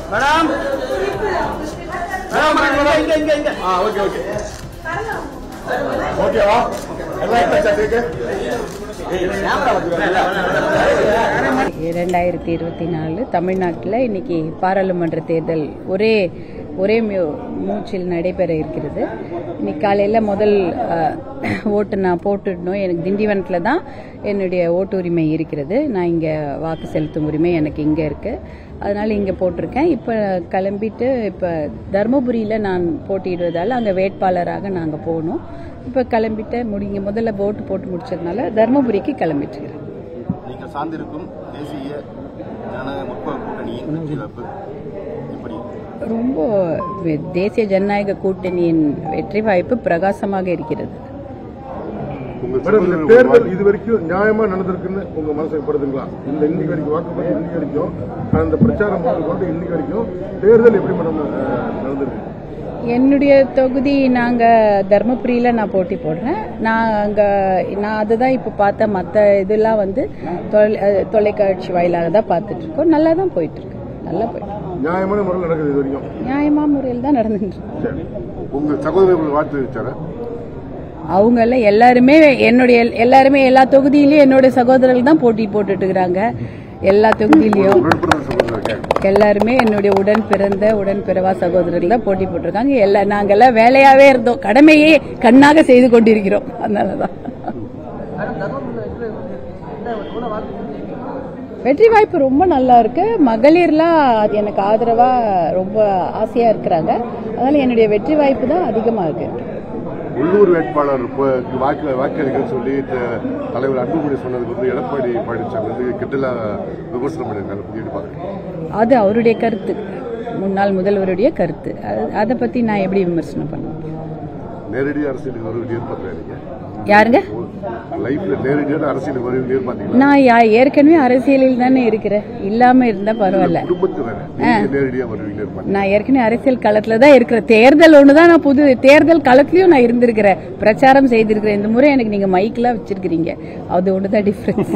Madam madam இங்க இங்க இங்க ஆ ஓகே ஓகே ஓகேவா எல்லாம் என்ன சட்டுக்கு இரண்டாயிரத்தி இருபத்தி நாலு தமிழ்நாட்டில் இன்னைக்கு பாராளுமன்ற தேர்தல் ஒரே ஒரே மியூ- மூச்சில் நடைபெற இருக்கிறது இன்னைக்கு காலையில் முதல் அஹ், ஓட்டு நான் போட்டுடணும் எனக்கு திண்டிவனத்தில் தான் என்னுடைய ஓட்டு உரிமை இருக்கிறது நான் இங்கே வாக்கு செலுத்தும் உரிமை எனக்கு இங்கே இருக்குது அதனால் இங்கே போட்டிருக்கேன் இப்போ கிளம்பிட்டு இப்போ தருமபுரியில் நான் போட்டியிடுவதால் அங்கே வேட்பாளராக நாங்கள் போகணும் இப்போ கிளம்பிட்டு முடிங்க முதல்ல ஓட்டு போட்டு முடிச்சதுனால தருமபுரிக்கு கிளம்பிட்டுருக்கிறேன் நீங்கள் சார்ந்திருக்கும் தேசிய ஜனநாயக முற்போக்கு கூட்டணியின் வெற்றி வாய்ப்பு எப்படி ரொம்ப வெ- தேசிய ஜனநாயக கூட்டணியின் வெற்றி வாய்ப்பு பிரகாசமாக இருக்கிறது மேடம் இந்த தேர்தல் இது வரைக்கும் நியாயமா நடந்திருக்குன்னு உங்க மனசுக்கு படுதுங்களா இந்த இன்னைக்கு வரைக்கும் வாக்குப்பதிவு இன்னைக்கு வரைக்கும் அந்த பிரச்சாரம் கொண்டு இன்னைக்கு வரைக்கும் தேர்தல் எப்படி மேடம் அஹ், நடந்திருக்கு என்னுடைய தொகுதி நாங்கள் தருமபுரியில் நான் போட்டி போடுறேன் நான் அங்கே நான் அதுதான் இப்போ பார்த்த மற்ற இதெல்லாம் வந்து தொலை அஹ், தொலைக்காட்சி வாயிலாக தான் பார்த்துட்டு இருக்கோம் நல்லா தான் போயிட்டு இருக்கு நல்லா போயிட்டு இருக்கு. நியாயமான முறையில் நடக்குது இது வரைக்கும் நியாயமான முறையில் தான் நடந்துட்டு இருக்கு. சரி உங்க சகோதரர்கள் வாழ்த்து வச்சாரா அவங்க எல்லாம் எல்லாருமே என்னுடைய எல்லாருமே எல்லா தொகுதியிலயும் என்னோட சகோதரர்கள் தான் போட்டி போட்டுட்டு இருக்கிறாங்க எல்லா தொகுதியிலயும் உடன்பிறந்த சகோதரர்கள் எல்லாருமே என்னுடைய உடன் பிறந்த உடன் பிறவா சகோதரர்கள் தான் போட்டி போட்டிருக்காங்க எல்லா நாங்கெல்லாம் வேலையாவே இருந்தோம் கடமையே கண்ணாக செய்து கொண்டிருக்கிறோம் அதனாலதான் வெற்றி வாய்ப்பு ரொம்ப நல்லா இருக்கு மகளிர்லாம் அது எனக்கு ஆதரவா ரொம்ப ஆசையா இருக்கிறாங்க அதனால என்னுடைய வெற்றி வாய்ப்பு தான் அதிகமா இருக்கு உள்ளூர் வேட்பாளர் இப்போ வாக்கு வாக்களிக்கன்னு சொல்லி த- தலைவர் அன்புமணி சொன்னதுக்கு வந்து எடப்பாடி பழனிசாமி வந்து கிட்டல விமர்சனம் பண்ணியிருக்காங்க புதிய பார்க்குறேன் அது அவருடைய கருத்து முன்னாள் முதல்வருடைய கருத்து அது- அதை பத்தி நான் எப்படி விமர்சனம் பண்ணுவேன் நேரடி அரசியலுக்கு வருவது எதிர்பார்க்குறேன் நீங்க யாருங்க லைஃப்ல நேரடியான அரசியலுக்கு வருவது எதிர்பார்த்தீங்களா நான் யா- ஏற்கனவே அரசியலில் தானே இருக்கிறேன் இல்லாம இருந்தா பரவாயில்ல குடும்பத்தினர் நீங்க நேரடியா வருவீங்க எதிர்பார்த்தீங்க நான் ஏற்கனவே அரசியல் களத்துல தான் இருக்கிறேன் தேர்தல் ஒண்ணுதான் நான் புது தேர்தல் களத்திலயும் நான் இருந்திருக்கிறேன் பிரச்சாரம் செய்திருக்கிறேன் இந்த முறை எனக்கு நீங்க மைக்கெல்லாம் வச்சிருக்கிறீங்க அது ஒண்ணுதான் டிஃபரன்ஸ்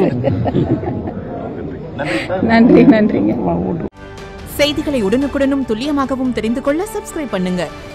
நன்றி நன்றிங்க செய்திகளை உடனுக்குடனும் துல்லியமாகவும் தெரிந்து கொள்ள சப்ஸ்கிரைப் பண்ணுங்க